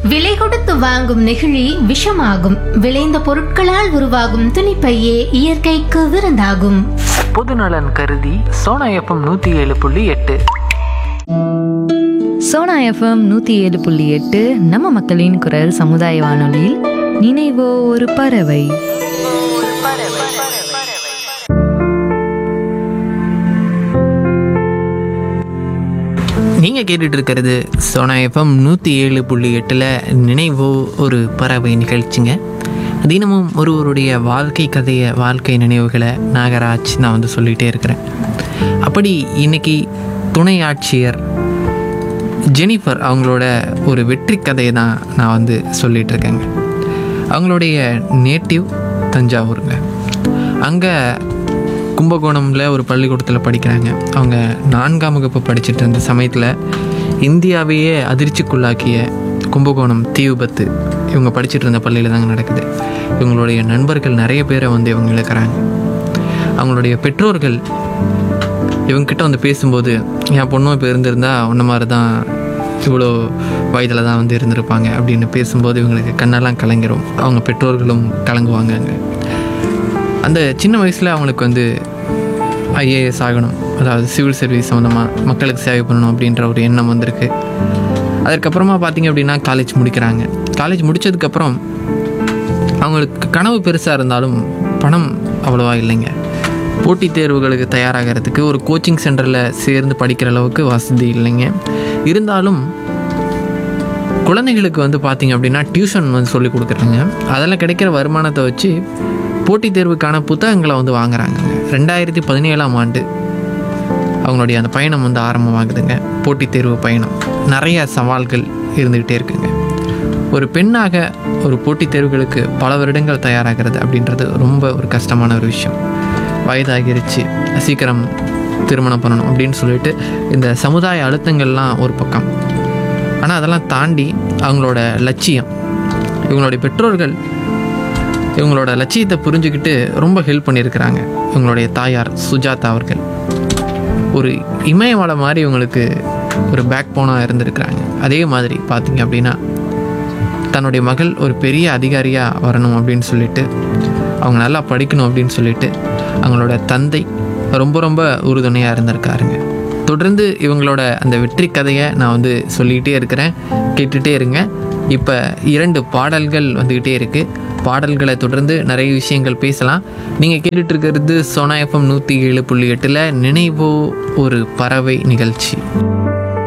விலை கொடுத்து வாங்கும் நெகிழி விஷமாகும் விளைந்த பொருட்களால் உருவாகும் துணிப்பையே இயற்கைக்கு விருந்தாகும் பொதுநலன் கருதி சோனா எஃப்எம் நூற்றி ஏழு புள்ளி எட்டு சோனா எஃப்எம் நூற்றி ஏழு புள்ளி எட்டு நம்ம மக்களின் குரல் சமுதாய வானொலியில் நினைவோ ஒரு பறவை நீங்கள் கேட்டுட்டு இருக்கிறது சோனா எஃப்எம் நூற்றி ஏழு புள்ளி எட்டில் நினைவோ ஒரு பறவை நிகழ்ச்சிங்க தினமும் ஒருவருடைய வாழ்க்கை கதையை வாழ்க்கை நினைவுகளை நாகராஜ் நான் வந்து சொல்லிகிட்டே இருக்கிறேன் அப்படி இன்னைக்கு துணை ஆட்சியர் ஜெனிஃபர் அவங்களோட ஒரு வெற்றி கதையை தான் நான் வந்து சொல்லிகிட்டு இருக்கேங்க அவங்களுடைய நேட்டிவ் தஞ்சாவூருங்க அங்கே கும்பகோணமில் ஒரு பள்ளிக்கூடத்தில் படிக்கிறாங்க அவங்க நான்காம் வகுப்பு படிச்சுட்டு இருந்த சமயத்தில் இந்தியாவையே அதிர்ச்சிக்குள்ளாக்கிய கும்பகோணம் தீ விபத்து இவங்க படிச்சுட்டு இருந்த பள்ளியில் தாங்க நடக்குது இவங்களுடைய நண்பர்கள் நிறைய பேரை வந்து இவங்க இழக்கிறாங்க அவங்களுடைய பெற்றோர்கள் இவங்ககிட்ட வந்து பேசும்போது என் பொண்ணும் இப்போ இருந்திருந்தா உன்ன மாதிரி தான் இவ்வளோ வயதில் தான் வந்து இருந்திருப்பாங்க அப்படின்னு பேசும்போது இவங்களுக்கு கண்ணெல்லாம் கலங்கிரும் அவங்க பெற்றோர்களும் கலங்குவாங்க அங்கே அந்த சின்ன வயசில் அவங்களுக்கு வந்து ஐஏஎஸ் ஆகணும் அதாவது சிவில் சர்வீஸ் சம்மந்தமாக மக்களுக்கு சேவை பண்ணணும் அப்படின்ற ஒரு எண்ணம் வந்திருக்கு அதற்கப்புறமா பார்த்தீங்க அப்படின்னா காலேஜ் முடிக்கிறாங்க காலேஜ் முடித்ததுக்கப்புறம் அவங்களுக்கு கனவு பெருசாக இருந்தாலும் பணம் அவ்வளோவா இல்லைங்க போட்டித் தேர்வுகளுக்கு தயாராகிறதுக்கு ஒரு கோச்சிங் சென்டரில் சேர்ந்து படிக்கிற அளவுக்கு வசதி இல்லைங்க இருந்தாலும் குழந்தைகளுக்கு வந்து பார்த்தீங்க அப்படின்னா டியூஷன் வந்து சொல்லி கொடுக்குறாங்க அதில் கிடைக்கிற வருமானத்தை வச்சு போட்டித் தேர்வுக்கான புத்தகங்களை வந்து வாங்குறாங்க ரெண்டாயிரத்தி பதினேழாம் ஆண்டு அவங்களுடைய அந்த பயணம் வந்து ஆரம்பமாகுதுங்க போட்டித் தேர்வு பயணம் நிறைய சவால்கள் இருந்துக்கிட்டே இருக்குங்க ஒரு பெண்ணாக ஒரு போட்டித் தேர்வுகளுக்கு பல வருடங்கள் தயாராகிறது அப்படின்றது ரொம்ப ஒரு கஷ்டமான ஒரு விஷயம் வயதாகிருச்சு சீக்கிரம் திருமணம் பண்ணணும் அப்படின்னு சொல்லிட்டு இந்த சமுதாய அழுத்தங்கள்லாம் ஒரு பக்கம் ஆனால் அதெல்லாம் தாண்டி அவங்களோட லட்சியம் இவங்களுடைய பெற்றோர்கள் இவங்களோட லட்சியத்தை புரிஞ்சுக்கிட்டு ரொம்ப ஹெல்ப் பண்ணியிருக்கிறாங்க இவங்களுடைய தாயார் சுஜாதா அவர்கள் ஒரு இமயமலை மாதிரி இவங்களுக்கு ஒரு பேக் போனாக இருந்திருக்கிறாங்க அதே மாதிரி பார்த்தீங்க அப்படின்னா தன்னுடைய மகள் ஒரு பெரிய அதிகாரியாக வரணும் அப்படின்னு சொல்லிட்டு அவங்க நல்லா படிக்கணும் அப்படின்னு சொல்லிட்டு அவங்களோட தந்தை ரொம்ப ரொம்ப உறுதுணையாக இருந்திருக்காருங்க தொடர்ந்து இவங்களோட அந்த வெற்றி கதையை நான் வந்து சொல்லிக்கிட்டே இருக்கிறேன் கேட்டுகிட்டே இருங்க இப்போ இரண்டு பாடல்கள் வந்துக்கிட்டே இருக்குது பாடல்களை தொடர்ந்து நிறைய விஷயங்கள் பேசலாம் நீங்கள் கேட்டுட்டு இருக்கிறது சோனா எஃப்எம் நூற்றி ஏழு புள்ளி எட்டில் நினைவோ ஒரு பறவை நிகழ்ச்சி